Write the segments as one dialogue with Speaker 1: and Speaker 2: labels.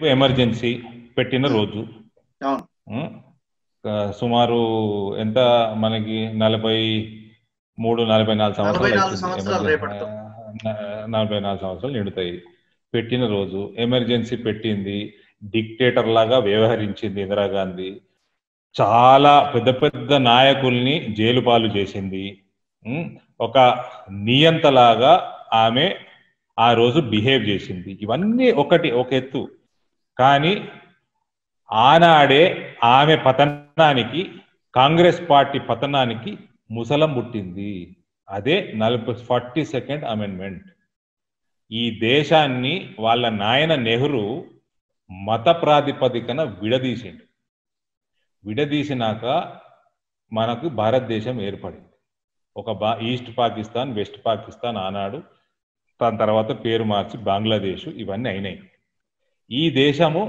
Speaker 1: Emergency పెట్టిన రోజు
Speaker 2: అవును
Speaker 1: ఉం? ఆ, సుమారు ఎంత మనకి నలభై మూడు నలభై నాలుగు సంవత్సరాలు
Speaker 2: నలభై నాలుగు
Speaker 1: అవుతుంది.
Speaker 2: సంవత్సరాలు
Speaker 1: ఎమర్జెన్సీ-
Speaker 2: రేపటితో.
Speaker 1: ఆ, నలభై నాలుగు సంవత్సరాలు నిండుతాయి పెట్టిన రోజు ఎమర్జెన్సీ పెట్టింది డిక్టేటర్ లాగా వ్యవహరించింది ఇందిరాగాంధీ చాలా పెద్ద పెద్ద నాయకుల్ని జైలు పాలు చేసింది ఉం? ఒక నియంతలాగా ఆమె ఆ రోజు బిహేవ్ చేసింది ఇవన్నీ ఒకటి ఒక ఎత్తు కానీ ఆనాడే ఆమె పతనానికి కాంగ్రెస్ పార్టీ పతనానికి ముసలం పుట్టింది అదే నలభై ఫార్టీ సెకండ్ అమెండ్మెంట్ ఈ దేశాన్ని వాళ్ళ నాయన నెహ్రూ మత ప్రాతిపదికన విడదీసిండు విడదీసినాక మనకు భారతదేశం ఏర్పడింది ఒక బా ఈస్ట్ పాకిస్తాన్ వెస్ట్ పాకిస్తాన్ ఆనాడు దాని తర్వాత పేరు మార్చి బంగ్లాదేశ్ ఇవన్నీ అయినాయి ఈ దేశము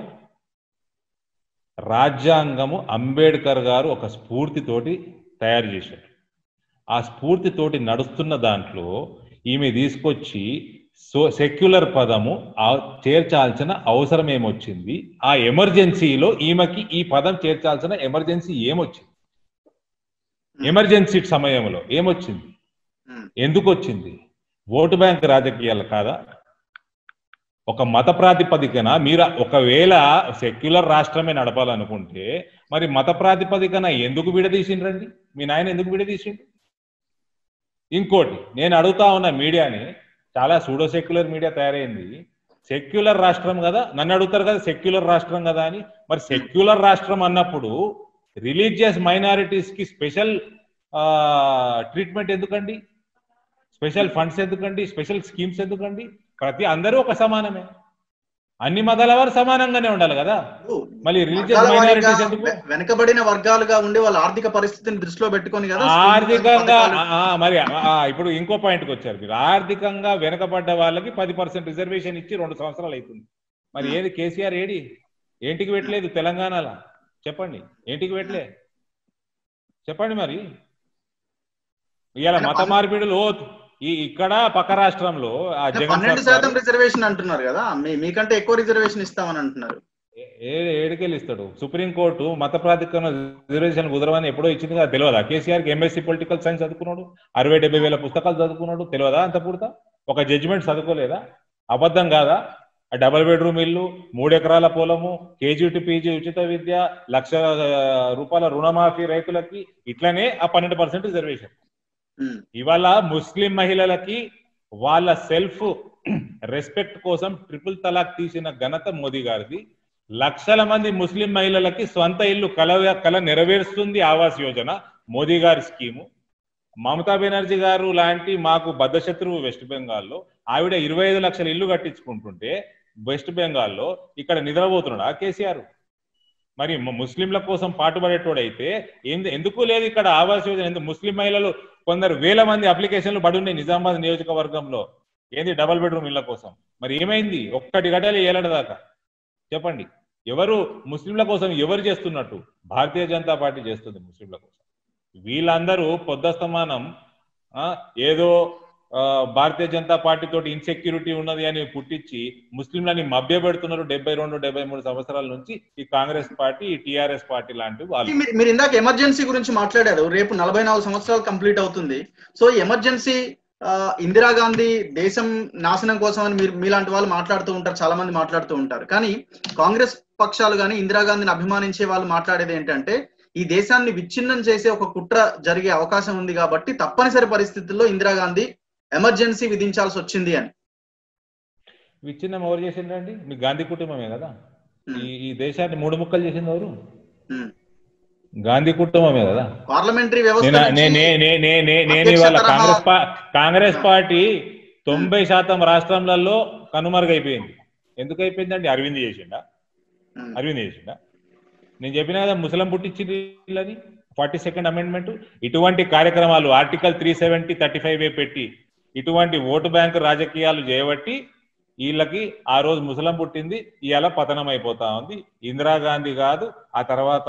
Speaker 1: రాజ్యాంగము అంబేద్కర్ గారు ఒక స్ఫూర్తితోటి తయారు చేశారు ఆ స్ఫూర్తితోటి నడుస్తున్న దాంట్లో ఈమె తీసుకొచ్చి సో సెక్యులర్ పదము ఆ- చేర్చాల్సిన అవసరం ఏమొచ్చింది ఆ ఎమర్జెన్సీలో ఈమెకి ఈ పదం చేర్చాల్సిన ఎమర్జెన్సీ ఏమొచ్చింది ఎమర్జెన్సీ సమయంలో ఏమొచ్చింది
Speaker 2: ఉమ్,
Speaker 1: ఎందుకు వచ్చింది ఓటు బ్యాంక్ రాజకీయాలు కాదా ఒక మత ప్రాతిపదికన మీరు ఒకవేళ సెక్యులర్ రాష్ట్రమే నడపాలనుకుంటే మరి మత ప్రాతిపదికన ఎందుకు విడదీసిండ్రండి మీ నాయన ఎందుకు విడదీసిండు ఇంకోటి నేను అడుగుతా ఉన్న మీడియాని చాలా సూడో సెక్యులర్ మీడియా తయారైంది సెక్యులర్ రాష్ట్రం కదా నన్ను అడుగుతారు కదా సెక్యులర్ రాష్ట్రం కదా అని మరి సెక్యులర్ రాష్ట్రం అన్నప్పుడు రిలీజియస్ మైనారిటీస్ కి స్పెషల్ ట్రీట్మెంట్ ఎందుకండి స్పెషల్ ఫండ్స్ ఎందుకండి స్పెషల్ స్కీమ్స్ ఎందుకండి ప్రతి అందరూ ఒక సమానమే అన్ని మతాల వారు సమానంగానే ఉండాలి కదా మళ్ళీ రిలీజియస్
Speaker 2: వర్గాల వారీగా
Speaker 1: మైనారిటీస్ ఎందుకు
Speaker 2: వె- వెనకబడిన వర్గాలుగా ఉండి వాళ్ళ ఆర్థిక పరిస్థితిని దృష్టిలో పెట్టుకొని కదా
Speaker 1: ఆర్థికంగా
Speaker 2: పథకాలు-
Speaker 1: ఆ, మరి ఆ, ఇప్పుడు ఇంకో పాయింట్కి వచ్చారు మీరు ఆర్థికంగా వెనకబడ్డ వాళ్ళకి పది పర్సెంట్ రిజర్వేషన్ ఇచ్చి రెండు సంవత్సరాలు అవుతుంది మరి ఏది కేసీఆర్ ఏడి ఏంటికి పెట్టలేదు తెలంగాణలో చెప్పండి ఏంటికి పెట్టలే చెప్పండి మరి ఇవాళ
Speaker 2: ఆయన
Speaker 1: మత
Speaker 2: పన్-
Speaker 1: మార్పిడులు ఓ ఈ ఇక్కడ పక్క రాష్ట్రంలో ఆ జగన్
Speaker 2: పన్నెండు
Speaker 1: సర్కారు
Speaker 2: శాతం రిజర్వేషన్ అంటున్నారు కదా మీ మీకంటే ఎక్కువ రిజర్వేషన్ ఇస్తామని అంటున్నారు
Speaker 1: ఏ- ఏడుకెళ్ళి ఇస్తాడు సుప్రీంకోర్టు మత ప్రాతికరణ రిజర్వేషన్ కుదరవని ఎప్పుడో ఇచ్చింది కదా తెలియదా కేసీఆర్ కి ఎంఎస్సీ పొలిటికల్ సైన్స్ చదువుకున్నాడు అరవై డెబ్బై వేల పుస్తకాలు చదువుకున్నాడు తెలియదా అంత పూర్త ఒక జడ్జిమెంట్ చదువుకోలేదా అబద్ధం కాదా ఆ డబల్ బెడ్రూమ్ ఇల్లు మూడు ఎకరాల పొలము కేజీ టు పీజీ ఉచిత విద్య లక్ష ఆ, రూపాయల రుణమాఫీ రైతులకి ఇట్లనే ఆ పన్నెండు పర్సెంట్ రిజర్వేషన్
Speaker 2: ఉమ్,
Speaker 1: ఇవాళ ముస్లిం మహిళలకి వాళ్ళ సెల్ఫ్ రెస్పెక్ట్ కోసం ట్రిపుల్ తలాక్ తీసిన ఘనత మోదీ గారిది లక్షల మంది ముస్లిం మహిళలకి స్వంత ఇల్లు కల కల నెరవేరుస్తుంది ఆవాస్ యోజన మోదీ గారి స్కీము మమతా బెనర్జీ గారు లాంటి మాకు బద్ధశత్రువు వెస్ట్ బెంగాల్లో ఆవిడ ఇరవై ఐదు లక్షల ఇల్లు కట్టించుకుంటుంటే వెస్ట్ బెంగాల్లో ఇక్కడ నిద్రపోతున్నాడా కేసీఆర్ మరి ము- ముస్లింల కోసం పాటుపడేటోడైతే ఎందు ఎందుకు లేదు ఇక్కడ ఆవాస్ యోజన ఎందుకు ముస్లిం మహిళలు కొందరు వేల మంది అప్లికేషన్లు పడున్నాయి నిజామాబాద్ నియోజకవర్గంలో ఏంది డబల్ బెడ్రూమ్ ఇళ్ల కోసం మరి ఏమైంది ఒక్కటి గడాలి ఏలాడ దాకా చెప్పండి ఎవరు ముస్లింల కోసం ఎవరు చేస్తున్నట్టు భారతీయ జనతా పార్టీ చేస్తుంది ముస్లింల కోసం వీళ్ళందరూ పొద్దస్తమానం ఆ, ఏదో ఆ, భారతీయ జనతా పార్టీ తోటి ఇన్సెక్యూరిటీ ఉన్నది అని పుట్టించి ముస్లింలని మభ్య పెడుతున్నారు డెబ్బై రెండు డెబ్బై మూడు సంవత్సరాల నుంచి ఈ కాంగ్రెస్ పార్టీ ఈ టిఆర్ఎస్ పార్టీ లాంటి వాళ్ళు
Speaker 2: మీరు- మీరు ఇందాక ఎమర్జెన్సీ గురించి మాట్లాడారు రేపు నలభై నాలుగు సంవత్సరాలు కంప్లీట్ అవుతుంది సో ఎమర్జెన్సీ ఆ, ఇందిరాగాంధీ దేశం నాశనం కోసం అని మీరు మీలాంటి వాళ్ళు మాట్లాడుతూ ఉంటారు చాలా మంది మాట్లాడుతూ ఉంటారు కానీ కాంగ్రెస్ పక్షాలు కానీ ఇందిరాగాంధీని అభిమానించే వాళ్ళు మాట్లాడేది ఏంటంటే ఈ దేశాన్ని విచ్ఛిన్నం చేసే ఒక కుట్ర జరిగే అవకాశం ఉంది కాబట్టి తప్పనిసరి పరిస్థితుల్లో ఇందిరాగాంధీ ఎమర్జెన్సీ విధించాల్సి వచ్చింది అని
Speaker 1: విచ్ఛిన్నం ఎవరు చేసిండ్రండి మీ గాంధీ కుటుంబమే కదా
Speaker 2: ఉమ్,
Speaker 1: ఈ ఈ దేశాన్ని మూడు ముక్కలు చేసింది ఎవరు
Speaker 2: ఉమ్.
Speaker 1: గాంధీ కుటుంబమే కదా
Speaker 2: పార్లమెంటరీ వ్యవస్థ
Speaker 1: నేను
Speaker 2: నుంచి-
Speaker 1: నే- నే- నే- నే- నే- నేను
Speaker 2: అధ్యక్ష
Speaker 1: ఇవాళ
Speaker 2: తరహా-
Speaker 1: కాంగ్రెస్ పా కాంగ్రెస్ పార్టీ తొంభై శాతం రాష్ట్రాలలో కనుమరుగైపోయింది ఎందుకు అయిపోయిందండి అరవింద్ చేసిండా
Speaker 2: ఉమ్,
Speaker 1: అరవింద్ చేసిండా నేను చెప్పిన కదా ముసలం పుట్టించింది ఫార్టీ సెకండ్ అమెండ్మెంట్ ఇటువంటి కార్యక్రమాలు article three seventy thirty five పెట్టి ఇటువంటి ఓటు బ్యాంకు రాజకీయాలు చేయబట్టి వీళ్ళకి ఆ రోజు ముసలం పుట్టింది ఇవాళ పతనం అయిపోతా ఉంది ఇందిరాగాంధీ కాదు ఆ తర్వాత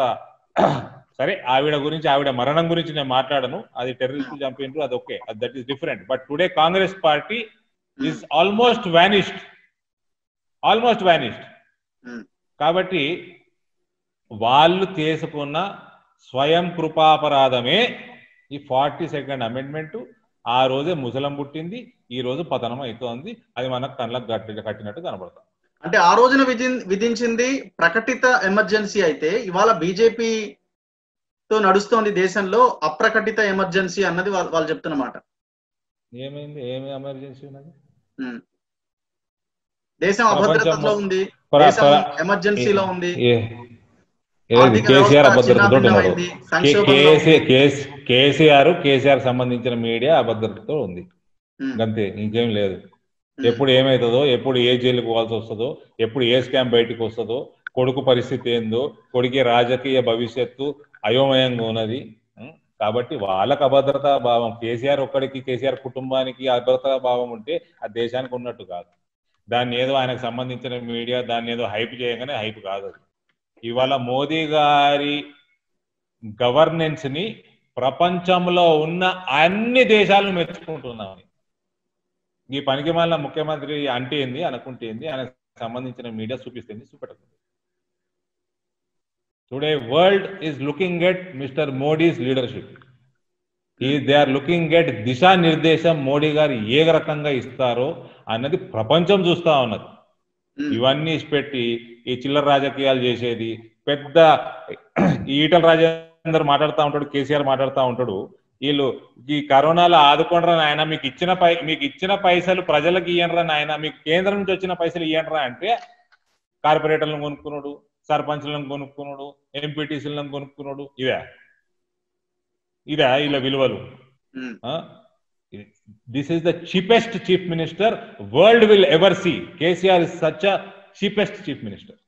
Speaker 1: సరే ఆవిడ గురించి ఆవిడ మరణం గురించి నేను మాట్లాడను అది టెర్రరిస్టులు చంపినరు అది okay that is different but today Congress party is almost vanished almost vanished
Speaker 2: um.
Speaker 1: కాబట్టి వాళ్ళు చేసుకున్న స్వయం కృపాపరాధమే ఈ ఫార్టీ సెకండ్ అమెండ్మెంట్ ఆ రోజే ముసలం పుట్టింది ఈ రోజు పతనం అవుతోంది అది మనకు కళ్ళకు గట్టి కట్టినట్టు కనబడుతుంది
Speaker 2: అంటే ఆ రోజున విధి విధించింది ప్రకటిత ఎమర్జెన్సీ అయితే ఇవాళ బీజేపీ తో నడుస్తోంది దేశంలో అప్రకటిత ఎమర్జెన్సీ అన్నది వాళ్ళు వాళ్ళు చెప్తున్నమాట
Speaker 1: ఏమైంది ఏమి ఎమర్జెన్సీ ఉన్నది
Speaker 2: ఉమ్. దేశం అభద్రతలో
Speaker 1: ప్రపంచం
Speaker 2: ఉంది
Speaker 1: పరా-
Speaker 2: దేశం
Speaker 1: పరా-
Speaker 2: ఎమర్జెన్సీలో ఉంది
Speaker 1: ఏ- ఏది
Speaker 2: ఆర్థిక
Speaker 1: కేసీఆర్
Speaker 2: వ్యవస్థ
Speaker 1: అభద్రతతో ఉన్నాడు
Speaker 2: చిన్నాభిన్నమైంది, సంక్షోభంలో
Speaker 1: కేసీ కేస్- కేసీఆర్ కేసీఆర్ సంబంధించిన మీడియా అభద్రతతో ఉంది
Speaker 2: ఉమ్,
Speaker 1: అంతే ఇంకేం లేదు
Speaker 2: ఉమ్,
Speaker 1: ఎప్పుడు ఏమవుతుందో ఎప్పుడు ఏ జైలుకు పోవాల్సి వస్తుందో ఎప్పుడు ఏ స్కామ్ బయటకు వస్తుందో కొడుకు పరిస్థితి ఏందో కొడుకి రాజకీయ భవిష్యత్తు అయోమయంగా ఉన్నది ఉం? కాబట్టి వాళ్ళకు అభద్రతా భావం కేసీఆర్ ఒక్కడికి కేసీఆర్ కుటుంబానికి అభద్రతా భావం ఉంటే ఆ దేశానికి ఉన్నట్టు కాదు దాన్ని ఏదో ఆయనకు సంబంధించిన మీడియా దాన్ని ఏదో హైప్ చేయగానే హైప్ కాదు అది ఇవాళ మోదీ గారి గవర్నెన్స్ ని ప్రపంచంలో ఉన్న అన్ని దేశాలు మెచ్చుకుంటున్నామని ఈ పనికి మళ్ళీ ముఖ్యమంత్రి అంటే ఏంది అనుకుంటేంది ఆయనకు సంబంధించిన మీడియా చూపిస్తుంది చూపెట్టదు today world is looking at mister Modi's leadership ఈ దే ఆర్ లుకింగ్ ఎట్ దిశా నిర్దేశం మోడీ గారు ఏ రకంగా ఇస్తారో అన్నది ప్రపంచం చూస్తా ఉన్నది
Speaker 2: ఉమ్,
Speaker 1: ఇవన్నీ పెట్టి ఈ చిల్లర రాజకీయాలు చేసేది పెద్ద ఈ ఈటల రాజేందర్ మాట్లాడుతూ ఉంటాడు కేసీఆర్ మాట్లాడుతూ ఉంటాడు వీళ్ళు ఈ కరోనాలో ఆదుకోండిరా నాయన మీకు ఇచ్చిన పై మీకు ఇచ్చిన పైసలు ప్రజలకు ఇయ్యండిరా నాయన మీకు కేంద్రం నుంచి వచ్చిన పైసలు ఇయ్యండిరా అంటే కార్పొరేటర్లను కొనుక్కున్నాడు సర్పంచ్లను కొనుక్కున్నాడు ఎంపీటీసీలను కొనుక్కున్నాడు ఇవే ఇదే ఇలా విలువలు
Speaker 2: um,
Speaker 1: this is the cheapest chief minister world will ever see KCR is such a cheapest chief minister